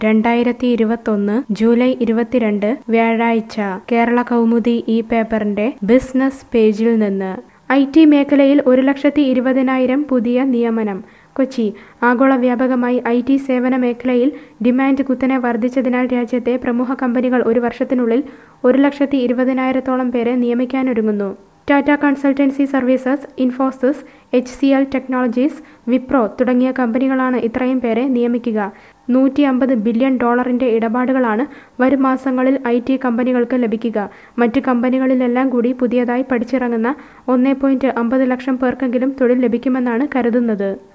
രണ്ടായിരത്തി ഇരുപത്തൊന്ന് ജൂലൈ ഇരുപത്തിരണ്ട് വ്യാഴാഴ്ച കേരള കൗമുദി ഈ പേപ്പറിന്റെ ബിസിനസ് പേജിൽ നിന്ന് ഐ ടി മേഖലയിൽ ഒരു ലക്ഷത്തി ഇരുപതിനായിരം പുതിയ നിയമനം കൊച്ചി ആഗോള വ്യാപകമായി ഐ ടി സേവന മേഖലയിൽ ഡിമാൻഡ് കുത്തനെ വർദ്ധിച്ചതിനാൽ രാജ്യത്തെ പ്രമുഖ കമ്പനികൾ ഒരു വർഷത്തിനുള്ളിൽ ഒരു ലക്ഷത്തി ഇരുപതിനായിരത്തോളം പേരെ നിയമിക്കാനൊരുങ്ങുന്നു Tata consultancy services Infosys H C L technologies Wipro തുടങ്ങിയ കമ്പനികളാണ് ഇത്രയും പേരെ നിയമിക്കുക നൂറ്റി അമ്പത് ബില്യൺ ഡോളറിന്റെ ഇടപാടുകളാണ് വരും മാസങ്ങളിൽ ഐ ടി കമ്പനികൾക്ക് ലഭിക്കുക മറ്റ് കമ്പനികളിലെല്ലാം കൂടി പുതിയതായി പഠിച്ചിറങ്ങുന്ന ഒന്നേ പോയിന്റ് അമ്പത് ലക്ഷം പേർക്കെങ്കിലും തൊഴിൽ ലഭിക്കുമെന്നാണ് കരുതുന്നത്